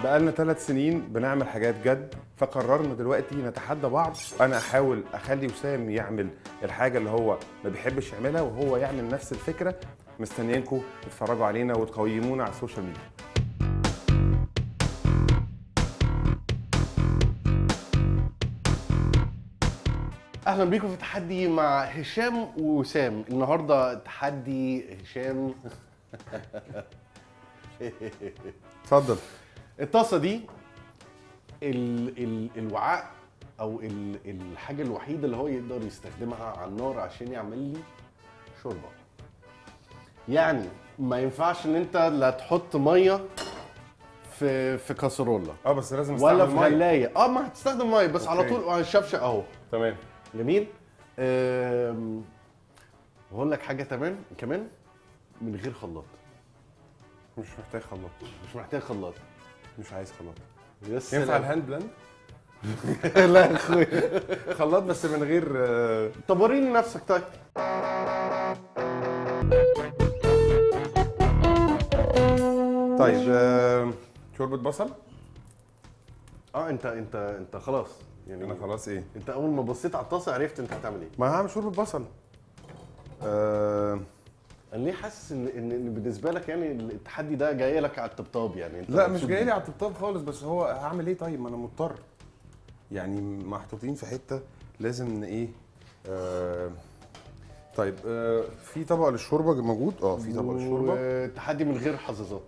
بقالنا ثلاث سنين بنعمل حاجات جد فقررنا دلوقتي نتحدى بعض انا احاول اخلي وسام يعمل الحاجه اللي هو ما بيحبش يعملها وهو يعمل نفس الفكره مستنيينكم تتفرجوا علينا وتقيمونا على السوشيال ميديا اهلا بيكم في تحدي مع هشام ووسام النهارده تحدي هشام اتفضل الطاسه دي ال ال الوعاء او ال الحاجه الوحيده اللي هو يقدر يستخدمها على النار عشان يعمل لي شوربه يعني ما ينفعش ان انت لا تحط ميه في في كاسرولة اه بس لازم ولا استعمل في مية. غلايه اه ما هتستخدم ميه بس على أوكي. طول على الشفشه اهو تمام جميل أم، وهقول لك حاجه تمام كمان من غير خلاط مش محتاج خلاط مش محتاج خلاط مش عايز خلاط يا ينفع سلام. الهاند بلند لا يا اخويا خلاط بس من غير آه، طب وريني نفسك طيب طيب آه، شوربه بصل اه انت انت انت خلاص يعني انا خلاص ايه انت اول ما بصيت على الطاسه عرفت انت هتعمل ايه ما هعمل شوربه بصل آه انا ليه حاسس ان ان إن بالنسبه لك يعني التحدي ده جاي لك على الطبطاب يعني انت لا مش مبسوط جاي لي بيه. على الطبطاب خالص بس هو هعمل ايه طيب ما انا مضطر يعني محطوطين في حته لازم ان ايه آه طيب آه في طبق للشوربه موجود اه في طبق للشوربه وتحدي من غير حظاظات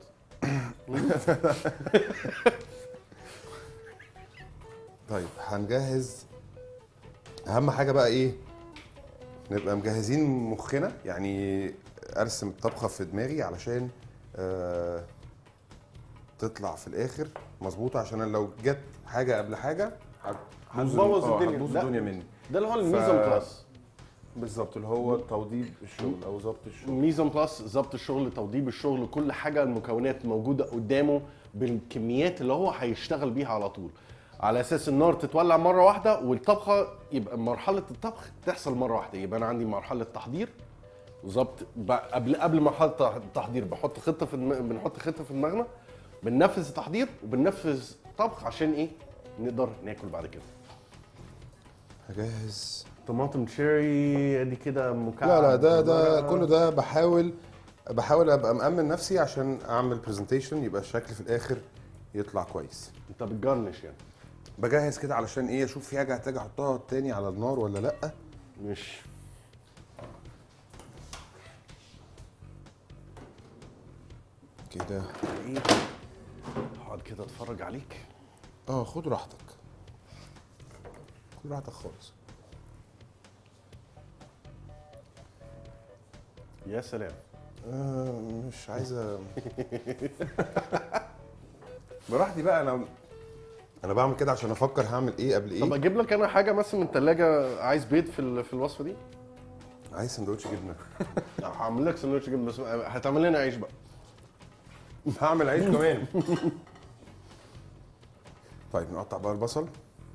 طيب هنجهز اهم حاجه بقى ايه نبقى مجهزين مخنا يعني ارسم الطبخه في دماغي علشان آه تطلع في الاخر مظبوطه عشان أنا لو جت حاجه قبل حاجه هت- هتبوظ آه، الدنيا. هتبوظ لا. الدنيا مني ده اللي هو الميزون بلاس بالظبط اللي هو توضيب الشغل او ظبط الشغل ميزون بلس ظبط الشغل توضيب الشغل كل حاجه المكونات موجوده قدامه بالكميات اللي هو هيشتغل بيها على طول على اساس النار تتولع مره واحده والطبخه يبقى مرحله الطبخ تحصل مره واحده يبقى انا عندي مرحله تحضير ظبط ب- قبل قبل مرحله التحضير بحط خطه في الم... بنحط خطه في دماغنا بننفذ التحضير وبننفذ طبخ عشان ايه نقدر ناكل بعد كده هجهز طماطم تشيري دي كده مكعب لا لا ده ده صغيرة. كل ده بحاول بحاول ابقى مأمن نفسي عشان اعمل برزنتيشن يبقى الشكل في الاخر يطلع كويس انت بتجرنش يعني بجهز كده علشان ايه اشوف في حاجه هحتاج احطها تاني على النار ولا لا مش كده ايه اقعد كده اتفرج عليك اه خد راحتك خد راحتك خالص يا سلام آه مش عايزه براحتي بقى انا انا بعمل كده عشان افكر هعمل ايه قبل طب ايه اجيب لك انا حاجه مثلا من الثلاجه عايز بيض في ال- في الوصفه دي عايز سندوتش جبنه هعمل لك سندوتش جبنه بس هتعمل لنا عيش بقى هعمل عيش كمان طيب نقطع بقى البصل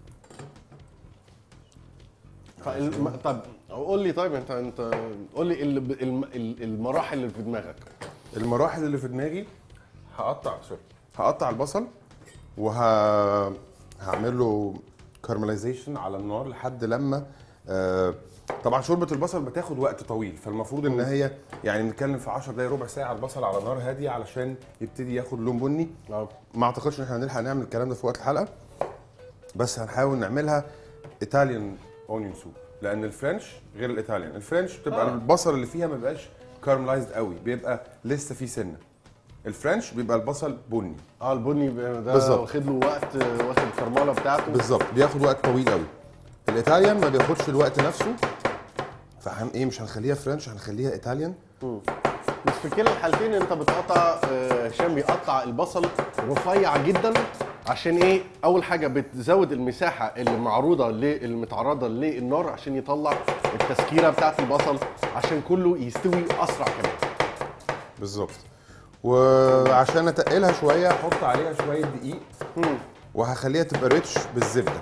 فالم... طب قول لي طيب انت انت قول لي ال- الم- ال- المراحل اللي في دماغك المراحل اللي في دماغي هقطع سوري هقطع البصل وه هعمل له كارملايزيشن على النار لحد لما آه طبعا شوربه البصل بتاخد وقت طويل فالمفروض ان هي يعني بنتكلم في 10 دقايق ربع ساعه البصل على نار هاديه علشان يبتدي ياخد لون بني اه ما اعتقدش ان احنا هنلحق نعمل الكلام ده في وقت الحلقه بس هنحاول نعملها ايطاليان اونيون سوب لان الفرنش غير الايطاليان الفرنش بتبقى آه. آه. البصل اللي فيها ما بيبقاش كارملايزد قوي بيبقى لسه فيه سنه الفرنش بيبقى البصل بني اه البني ده بالظبط. واخد له وقت واخد الكرمله بتاعته بالظبط بياخد وقت طويل قوي الايطاليان ما بياخدش الوقت نفسه فهن ايه مش هنخليها فرنش هنخليها ايطاليان بس في كلا الحالتين انت بتقطع آه، هشام بيقطع البصل رفيع جدا عشان ايه اول حاجه بتزود المساحه اللي معروضه للمتعرضه للنار عشان يطلع التسكيره بتاعت البصل عشان كله يستوي اسرع كمان بالظبط وعشان اتقلها شويه احط عليها شويه دقيق وهخليها تبقى ريتش بالزبده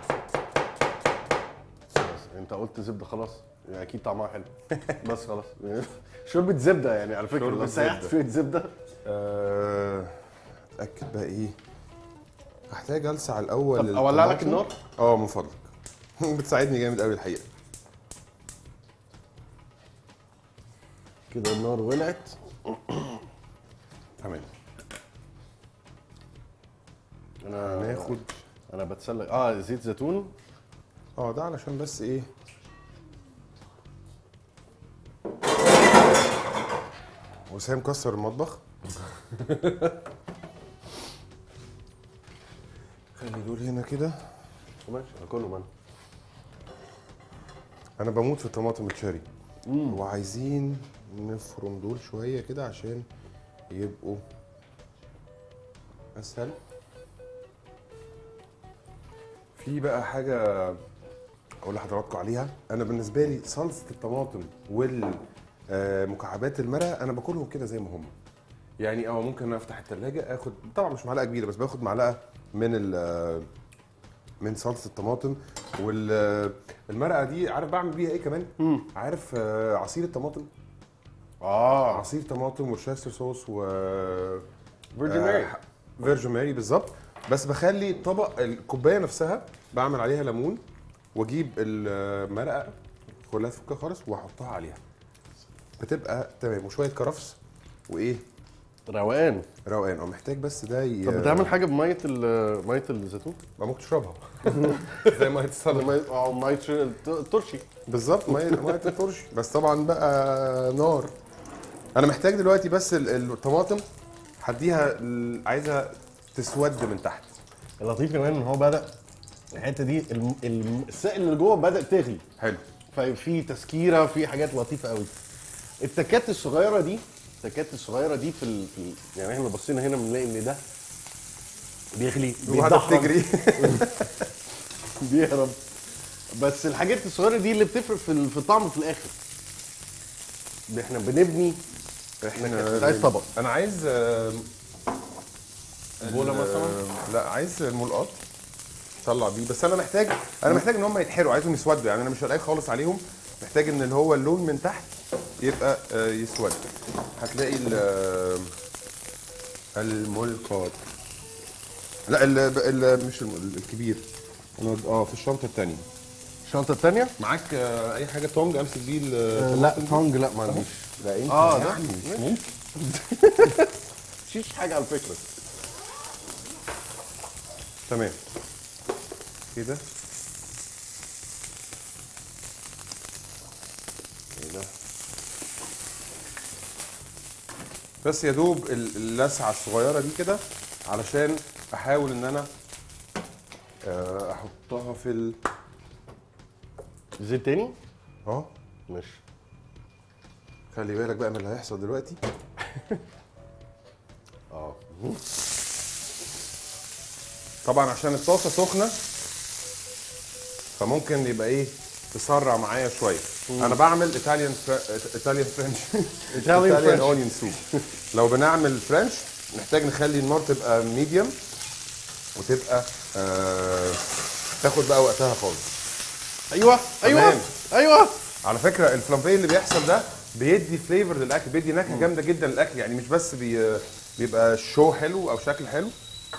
بس انت قلت زبده خلاص يعني اكيد طعمها حلو بس خلاص شوربه زبده يعني على فكره شوربة لو سيحت زبدة. فيه زبده آه، اتاكد بقى ايه هحتاج السع الاول طب أولع لك الطماطم. النار؟ اه من فضلك بتساعدني جامد قوي الحقيقه كده النار ولعت تمام انا هناخد انا بتسلق اه زيت زيتون اه ده علشان بس ايه وسام كسر المطبخ خلي دول هنا كده ماشي كله من انا بموت في الطماطم الشاري وعايزين نفرم دول شويه كده عشان يبقوا اسهل في بقى حاجه اقول لحضراتكم عليها انا بالنسبه لي صلصه الطماطم والمكعبات المرقه انا باكلهم كده زي ما هم يعني اه ممكن افتح التلاجة اخد طبعا مش معلقه كبيره بس باخد معلقه من ال من صلصه الطماطم والمرقه دي عارف بعمل بيها ايه كمان عارف آه، عصير الطماطم اه عصير طماطم وشاستر صوص و فيرجن ماري فيرجن ماري بالظبط بس بخلي طبق الكوبايه نفسها بعمل عليها ليمون واجيب المرقه كلها تفكها خالص واحطها عليها بتبقى تمام وشويه كرفس وايه روقان روقان اه محتاج بس ده ي... طب بتعمل حاجه بميه ال- ميه الزيتون ما ممكن تشربها زي ما السلطه مية- اه ميه ش- الت- الترشي بالظبط ميه ميه الترش بس طبعا بقى نار انا محتاج دلوقتي بس ال- الطماطم هديها ال- عايزها تسود من تحت اللطيف كمان ان هو بدا الحته دي الم- الم- السائل اللي جوه بدا تغلي حلو ففي تسكيره في حاجات لطيفه قوي التكات الصغيره دي التكات الصغيره دي في, ال... في ال... يعني احنا بصينا هنا بنلاقي ان ده بيغلي وقاعده بيتدحرج، بتجري بيهرب بس الحاجات الصغيره دي اللي بتفرق في ال- في الطعم في الاخر احنا بنبني احنا عايز طبق. انا عايز آم، بوله ال- مثلا لا عايز الملقاط طلع بيه بس انا محتاج انا محتاج ان هم يتحرقوا عايزهم يسودوا يعني انا مش هلاقي خالص عليهم محتاج ان اللي هو اللون من تحت يبقى آه، يسود هتلاقي ال- آه، الملقاط لا ال ال مش الم- الكبير انا اه في الشنطه الثانيه الشنطه الثانيه معاك آه، اي حاجه تونج امسك بيه لا الطماطم دي؟ تونج لا ما عنديش لا انت اه ده يعني مش ممكن مفيش حاجه على فكره تمام كده كده بس يا دوب ال- اللسعه الصغيره دي كده علشان احاول ان انا آه، احطها في ال زيت تاني اه مش خلي بالك بقى من اللي هيحصل دلوقتي اه طبعا عشان الطاسه سخنه فممكن يبقى ايه تسرع معايا شويه انا بعمل ايطاليان ايطاليان فرنش Italian French. اونيون سوب لو بنعمل فرنش محتاج نخلي النار تبقى ميديوم وتبقى آه تاخد بقى وقتها خالص ايوه ايوه تمام. ايوه على فكره الفلامبيه اللي بيحصل ده بيدي فليفر للاكل بيدي نكهه جامده جدا للاكل يعني مش بس بي بيبقى شو حلو او شكل حلو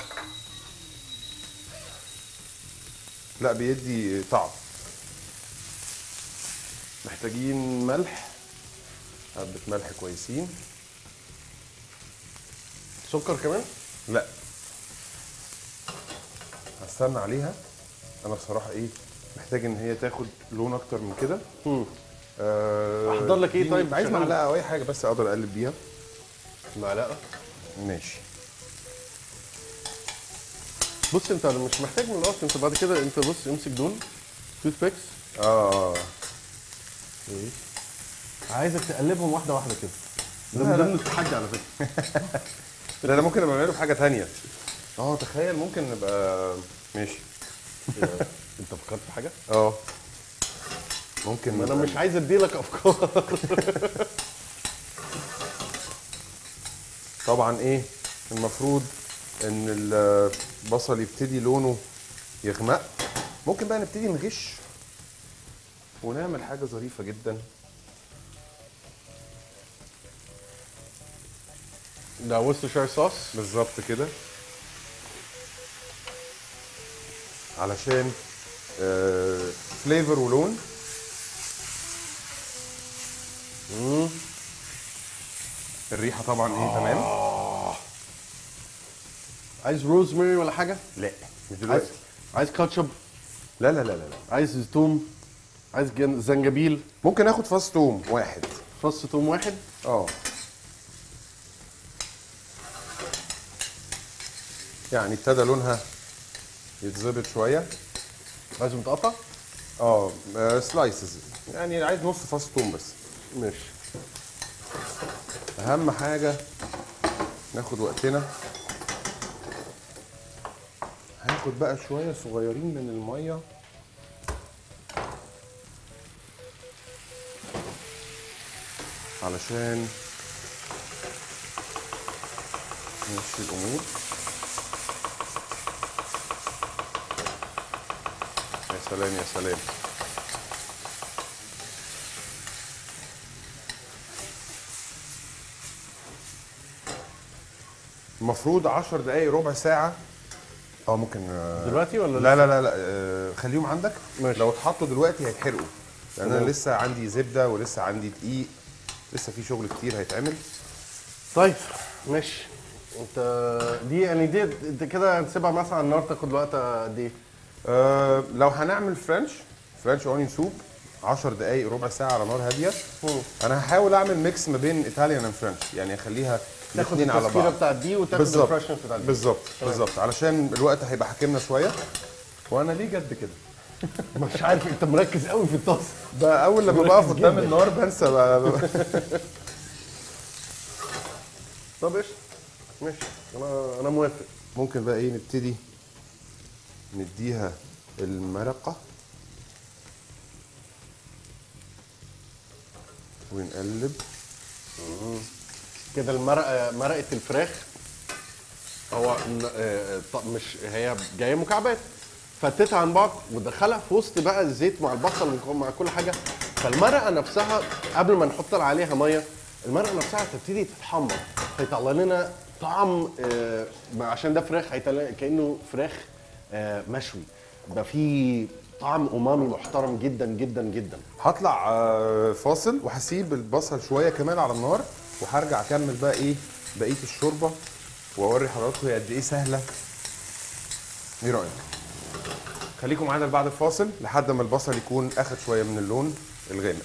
لا بيدي طعم محتاجين ملح حبه ملح كويسين سكر كمان لا هستنى عليها انا بصراحه ايه محتاج ان هي تاخد لون اكتر من كده آه، أحضر لك إيه دي- طيب؟ عايز شغال. معلقه او اي حاجه بس اقدر اقلب بيها معلقه ماشي بص انت مش محتاج من الاصل انت بعد كده انت بص امسك دول توت بيكس اه عايزك تقلبهم واحده واحده كده ده لا، من لا. ضمن التحدي على فكره ده انا ممكن ابقى بعمله بحاجه تانية اه تخيل ممكن نبقى ماشي انت فكرت في حاجه؟ اه ممكن ما انا نبقى- مش عايز اديلك افكار طبعا ايه المفروض ان البصل يبتدي لونه يغمق ممكن بقى نبتدي نغش ونعمل حاجه ظريفه جدا ده وسترشاير صوص بالظبط كده علشان فليفر ولون الريحه طبعا ايه تمام عايز روزماري ولا حاجه لا مش عايز دلوقتي عايز كاتشب لا لا لا لا لا عايز توم عايز جن- زنجبيل ممكن اخد فاص توم واحد فص توم واحد اه يعني ابتدى لونها يتظبط شويه عايز متقطع اه سلايسز يعني عايز نص فاص توم بس ماشي اهم حاجه ناخد وقتنا هاخد بقى شويه صغيرين من الميه علشان نمشي الامور يا سلام يا سلام المفروض 10 دقايق ربع ساعة اه ممكن آه، دلوقتي ولا لا لا لا لا آه، خليهم عندك ماشي. لو اتحطوا دلوقتي هيتحرقوا لان انا تمام. لسه عندي زبدة ولسه عندي دقيق لسه في شغل كتير هيتعمل طيب ماشي انت دي يعني دي انت كده هنسيبها مثلا على النار تاخد وقت قد ايه؟ آه لو هنعمل فرنش فرنش اونيون سوب 10 دقايق ربع ساعة على نار هادية مم. انا هحاول اعمل ميكس ما بين ايطاليان اند فرنش يعني اخليها تاخد الاثنين على التسكيره بعض بتاعت دي وتاخد بالظبط الفريشنس بتاعت دي بالظبط بالظبط علشان الوقت هيبقى حاكمنا شويه وانا ليه جد كده مش عارف انت مركز قوي في الطاسه ده اول لما مركز بقف قدام جداً. النار بنسى بقى طب ايش؟ ماشي انا انا موافق ممكن بقى ايه نبتدي نديها المرقه ونقلب كده المرقه مرقه الفراخ هو ن- آه، ط- مش هي جايه مكعبات فتتها عن بعض ودخلها في وسط بقى الزيت مع البصل مع كل حاجه فالمرقه نفسها قبل ما نحط عليها ميه المرقه نفسها تبتدي تتحمر فيطلع لنا طعم آه، عشان ده فراخ هيطلع كانه فراخ آه، مشوي يبقى فيه طعم امامي محترم جدا جدا جدا هطلع آه، فاصل وهسيب البصل شويه كمان على النار وهرجع اكمل بقى ايه بقيه الشوربه واوري حضراتكم هي قد ايه سهله ايه رايك خليكم معانا بعد الفاصل لحد ما البصل يكون اخد شويه من اللون الغامق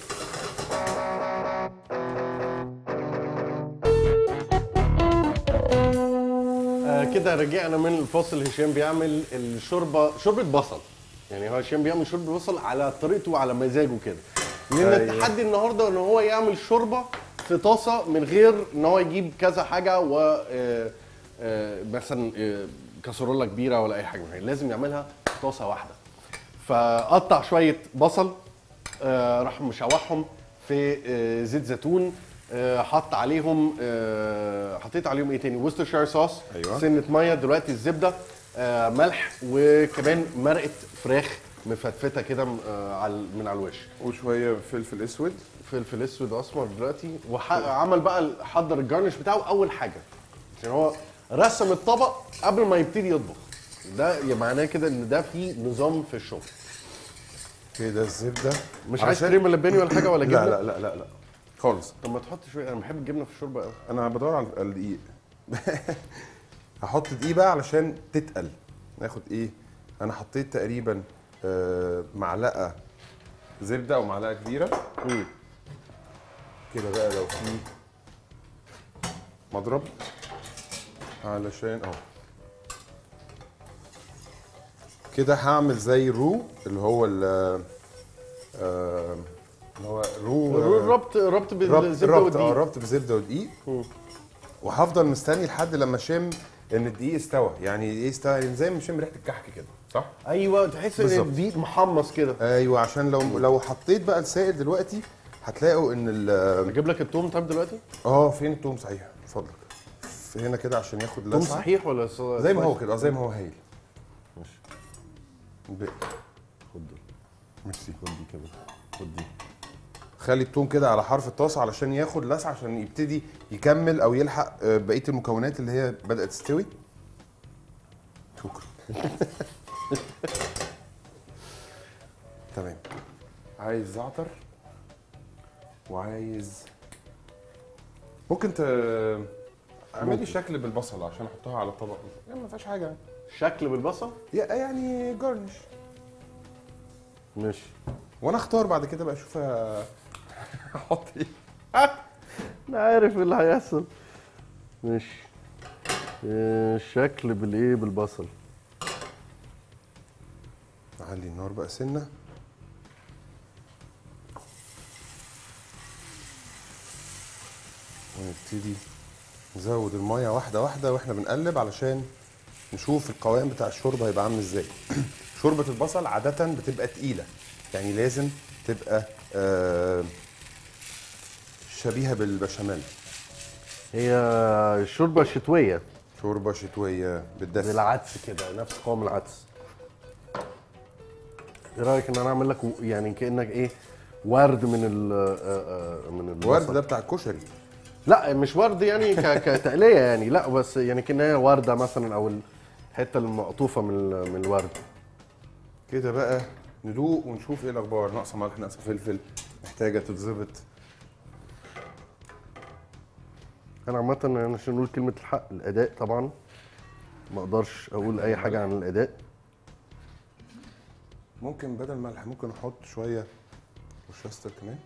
آه كده رجعنا من الفاصل هشام بيعمل الشوربه شوربه بصل يعني هو هشام بيعمل شوربه بصل على طريقته وعلى مزاجه كده لان أيوة. التحدي النهارده ان هو يعمل شوربه في طاسه من غير ان هو يجيب كذا حاجه و آه، آه، مثلا آه، كسرولة كبيره ولا اي حاجه من هي. لازم يعملها في طاسه واحده فقطع شويه بصل آه، راح مشوحهم في آه، زيت زيتون آه، حط عليهم آه، حطيت عليهم ايه تاني وسترشاير صوص أيوة. سنه ميه دلوقتي الزبده آه، ملح وكمان مرقه فراخ مفتفته كده آه، على من على الوش وشويه فلفل اسود فلفل اسود اسمر دلوقتي وعمل بقى حضر الجارنش بتاعه اول حاجه عشان هو رسم الطبق قبل ما يبتدي يطبخ ده يعني معناه كده ان ده في نظام في الشغل كده الزبده مش عايز عشان- كريمه لباني ولا حاجه ولا جبنه لا لا لا لا لا خالص طب ما تحط شويه انا بحب الجبنه في الشوربه قوي انا بدور على الدقيق هحط دقيق بقى علشان تتقل ناخد ايه انا حطيت تقريبا آه، معلقه زبده او معلقه كبيره كده بقى لو في مضرب علشان اهو كده هعمل زي رو اللي هو ال آه، اللي هو رو الربط ربط ربط بالزبده ربط اه والدقيق ربط بزبده ودقيق وهفضل مستني لحد لما اشم ان الدقيق استوى يعني ايه استوى يعني زي ما نشم ريحه الكحك كده صح ايوه تحس ان بالظبط. الدقيق محمص كده ايوه عشان لو لو حطيت بقى السائل دلوقتي هتلاقوا ان ال اجيب لك التوم طيب دلوقتي اه فين التوم صحيح من فضلك في هنا كده عشان ياخد توم لسعه صحيح ولا ص- زي ما هو كده اه زي ما هو هايل ماشي الباقي. خد دول ميرسي خد دي كمان خد دي خلي التوم كده على حرف الطاسه علشان ياخد لسعه عشان يبتدي يكمل او يلحق آه، بقيه المكونات اللي هي بدات تستوي شكرا تمام عايز زعتر وعايز ممكن ت اعمل لي شكل بالبصل عشان احطها على الطبق يعني ما فيهاش حاجه شكل بالبصل يا- يعني جارنش ماشي وانا اختار بعد كده بقى اشوف أ- احط ايه انا عارف ايه اللي هيحصل ماشي آه، شكل بالايه بالبصل نعلي النار بقى سنه ونبتدي نزود الميه واحده واحده واحنا بنقلب علشان نشوف القوام بتاع الشوربه هيبقى عامل ازاي شوربه البصل عاده بتبقى تقيله يعني لازم تبقى آه، شبيهه بالبشاميل هي شوربه شتويه شوربه شتويه بالدسم بالعدس كده نفس قوام العدس ايه رايك ان انا اعمل لك و- يعني كانك ايه ورد من ال آه، آه، من البصل الورد ده بتاع الكشري لا مش ورد يعني ك- كتقليه يعني لا بس يعني كانها ورده مثلا او الحته المقطوفه من ال- من الورد كده بقى ندوق ونشوف ايه الاخبار ناقصه ملح ناقصه فلفل محتاجه تتظبط انا عامه يعني عشان نقول كلمه الحق الاداء طبعا ما اقدرش اقول اي حاجه عن الاداء ممكن بدل ملح ممكن احط شويه وشستر كمان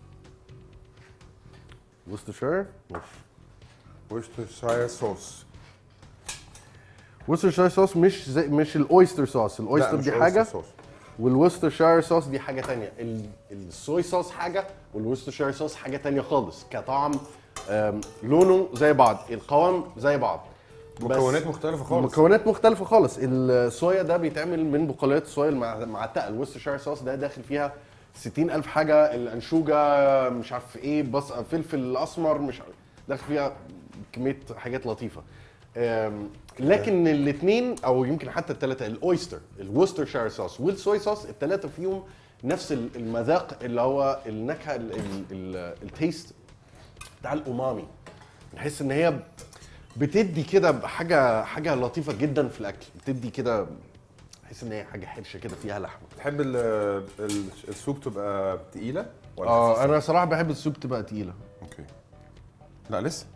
وستشاير ماشي وشستر صوص وستشاير صوص مش زي مش الاويستر صوص لا، الاويستر مش دي oyster حاجه sauce. والوسترشاير صوص دي حاجه تانية ال- الصويا صوص حاجه والوسترشاير صوص حاجه تانية خالص كطعم آم، لونه زي بعض القوام زي بعض بس مكونات مختلفه خالص مكونات مختلفه خالص الصويا ده بيتعمل من بقوليات الصويا المع- المعتقه الوسترشاير صوص ده داخل فيها 60 ألف حاجة الأنشوجة مش عارف إيه بص فلفل أسمر مش عارف داخل فيها كمية حاجات لطيفة آم، لكن الاثنين أو يمكن حتى الثلاثة الأويستر الوسترشاير صوص والصويا صوص الثلاثة فيهم نفس ال- المذاق اللي هو النكهة ال- ال- ال- التيست بتاع الأمامي نحس إن هي بتدي كده حاجة حاجة لطيفة جدا في الأكل بتدي كده تحس إن هي حاجة حرشة كده فيها لحمة تحب ال- ال- السوب تبقى تقيله ولا اه خفيفة؟ انا صراحه بحب السوب تبقى تقيله اوكي لا لسه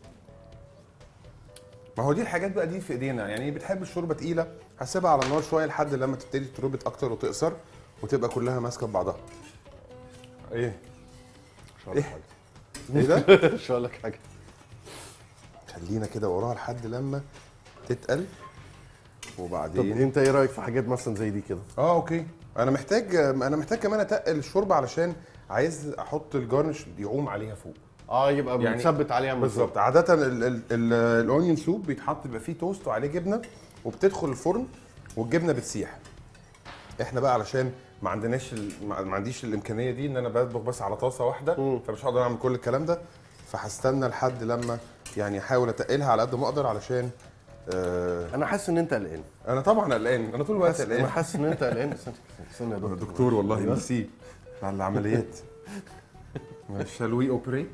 ما هو دي الحاجات بقى دي في ايدينا يعني بتحب الشوربه تقيله هسيبها على النار شويه لحد لما تبتدي تربط اكتر وتقصر وتبقى كلها ماسكه في بعضها ايه مش هقول لك حاجه ايه ده مش هقول لك حاجه خلينا كده وراها لحد لما تتقل طب وبعدين انت ايه رايك في حاجات مثلا زي دي كده اه اوكي انا محتاج انا محتاج كمان اتقل الشوربه علشان عايز احط الجارنش يعوم عليها فوق اه يبقى يعني بنثبت عليها من بالظبط فوق. عاده الاونيون سوب بيتحط بيبقى فيه توست وعليه جبنه وبتدخل الفرن والجبنه بتسيح احنا بقى علشان ما عندناش ال... ما ما عنديش الامكانيه دي ان انا بطبخ بس على طاسه واحده فمش هقدر اعمل كل الكلام ده فهستنى لحد لما يعني احاول اتقلها على قد ما اقدر علشان آه انا حاسس ان انت قلقان انا طبعا قلقان انا طول الوقت انا قلقان حاسس ان انت قلقان استنى استنى يا أنا دكتور دكتور والله أيوة. ميرسي على العمليات شال وي اوبريت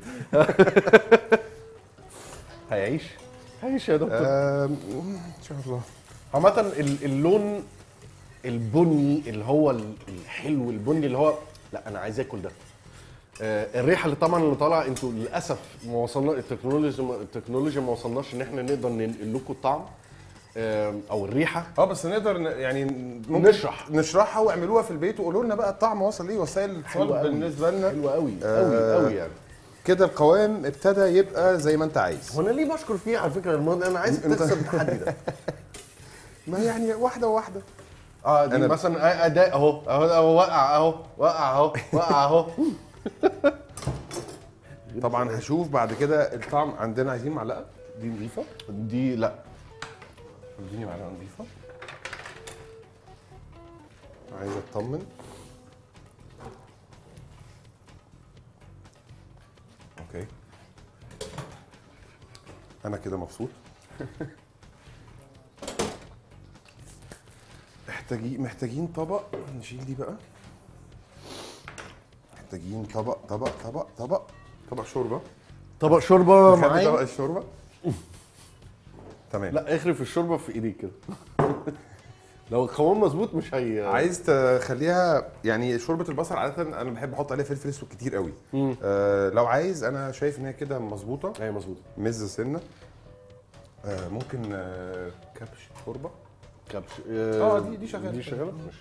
هيعيش هيعيش يا دكتور ان شاء الله عامة ال- اللون البني اللي هو ال- الحلو البني اللي هو لا انا عايز اكل ده آه، الريحه اللي طبعا اللي طالعه انتوا للاسف ما وصلنا التكنولوجيا التكنولوجيا ما وصلناش ان احنا نقدر ننقل لكم الطعم آه، او الريحه اه بس نقدر ن- يعني ممكن نشرح. نشرحها واعملوها في البيت وقولوا لنا بقى الطعم وصل ايه وسائل الاتصال حلوة أوي. بالنسبه لنا حلوه قوي آه، قوي قوي يعني كده القوام ابتدى يبقى زي ما انت عايز هو انا ليه بشكر فيه على فكره الموضوع انا عايز أنت- تكسب التحدي ده ما يعني واحده واحده اه دي أنا- مثلا اداء اهو اهو اهو وقع اهو وقع اهو وقع اهو طبعا هشوف بعد كده الطعم عندنا عايزين معلقه دي نظيفه دي لا اديني معلقه نظيفه عايز اطمن اوكي انا كده مبسوط محتاجين محتاجين طبق نشيل دي بقى محتاجين طبق طبق طبق طبق طبق شوربه طبق شوربه نخلي معايا طبق الشوربه تمام لا اخرف الشوربه في ايديك كده لو القوام مظبوط مش هي عايز تخليها يعني شوربه البصل عاده انا بحب احط عليها فلفل اسود كتير قوي مم. آه لو عايز انا شايف ان هي كده مظبوطه هي مظبوط مز سنه آه ممكن آه كبش شوربه كبش آه، دي- دي شغالة. دي شغاله مش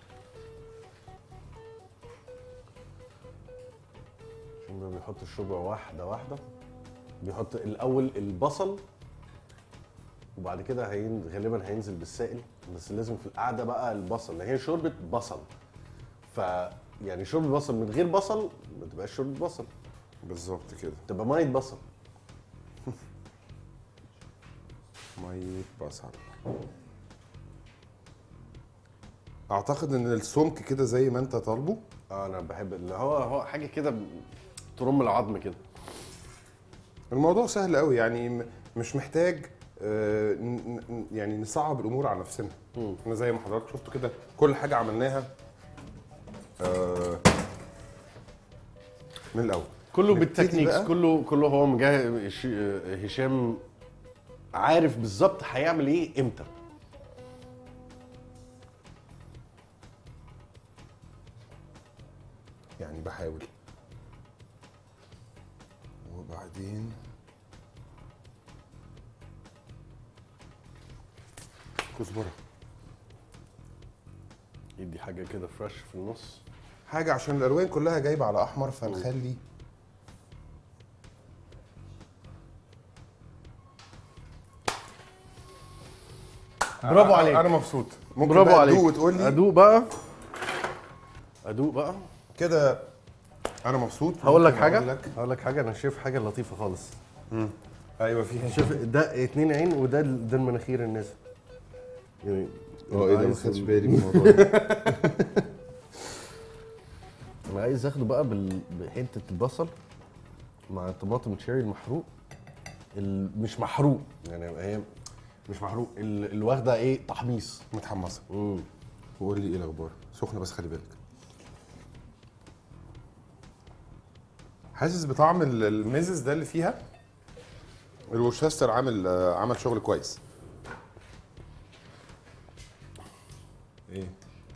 عشان ده بيحط الشوربه واحده واحده بيحط الاول البصل وبعد كده هين غالبا هينزل بالسائل بس لازم في القعده بقى البصل هي شوربه بصل ف يعني شوربه بصل من غير بصل ما تبقاش شوربه بصل بالظبط كده تبقى ميه بصل ميه بصل اعتقد ان السمك كده زي ما انت طالبه اه انا بحب اللي هو هو حاجه كده ب- ترم العظم كده الموضوع سهل قوي يعني م- مش محتاج آه، ن- ن- يعني نصعب الامور على نفسنا مم. احنا زي ما حضرتك شفتوا كده كل حاجه عملناها آه، من الاول كله نبتدي بالتكنيكس بقى. كله كله هو مجاه ش- هشام عارف بالظبط هيعمل ايه امتى يعني بحاول وبعدين كزبره يدي حاجه كده فريش في النص حاجه عشان الالوان كلها جايبه على احمر فنخلي برافو أنا- عليك. انا مبسوط ممكن برافو بقى عليك تدوق وتقول لي ادوق بقى ادوق بقى كده انا مبسوط هقول لك ممكن حاجه أقول لك هقول لك حاجه انا شايف حاجه لطيفه خالص ايوه فيها شوف ده اتنين عين وده ال- ده المناخير الناس يعني اه ايه ده ما عايز- خدتش بالي من الموضوع ده انا عايز اخده بقى بال- بحته البصل مع الطماطم الشيري المحروق ال- مش محروق يعني هي مش محروق ال- اللي واخده ايه تحميص متحمسه امم وقول لي ايه الاخبار سخنه بس خلي بالك حاسس بطعم ال- الميزز ده اللي فيها الورشستر عامل آه، عمل شغل كويس ايه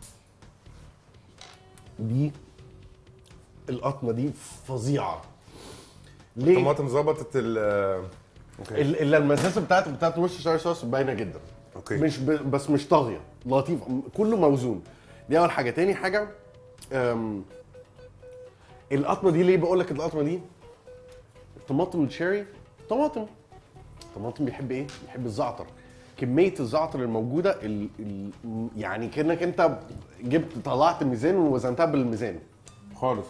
دي القطمه دي فظيعه ليه؟ الطماطم ظبطت ال آه، اوكي ال- الا المزازه بتاعت بتاعت وش شاي صوص باينه جدا اوكي مش ب... بس مش طاغيه لطيف كله موزون دي اول حاجه تاني حاجه أم... القطمه دي ليه بقول لك القطمه دي الطماطم الشيري طماطم الطماطم بيحب ايه بيحب الزعتر كميه الزعتر الموجوده ال... ال... يعني كانك انت جبت طلعت ميزان ووزنتها بالميزان خالص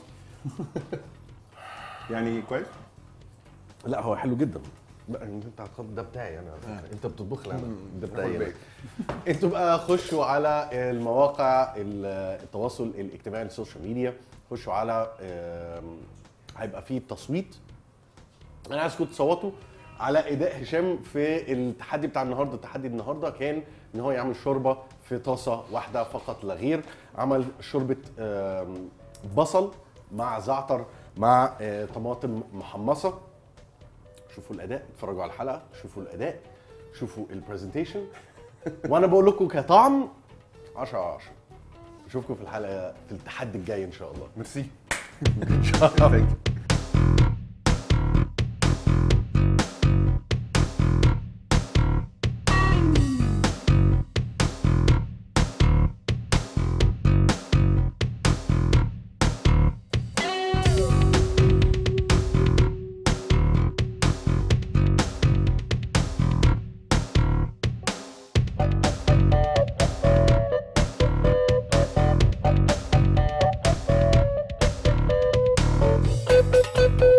يعني كويس لا هو حلو جدا بقى انت هتخط ده بتاعي انا على فكرة. انت بتطبخ لي انا ده بتاعي انا انتوا بقى خشوا على المواقع ال- التواصل الاجتماعي السوشيال ميديا خشوا على آم، هيبقى فيه تصويت انا عايزكم تصوتوا على اداء هشام في التحدي بتاع النهارده التحدي النهارده كان ان هو يعمل شوربه في طاسه واحده فقط لا غير عمل شوربه آم، بصل مع زعتر مع آه، طماطم محمصه شوفوا الاداء اتفرجوا على الحلقه شوفوا الاداء شوفوا البرزنتيشن وانا بقول لكم كطعم 10 على 10 اشوفكم في الحلقه في التحدي الجاي ان شاء الله ميرسي ان شاء الله Thank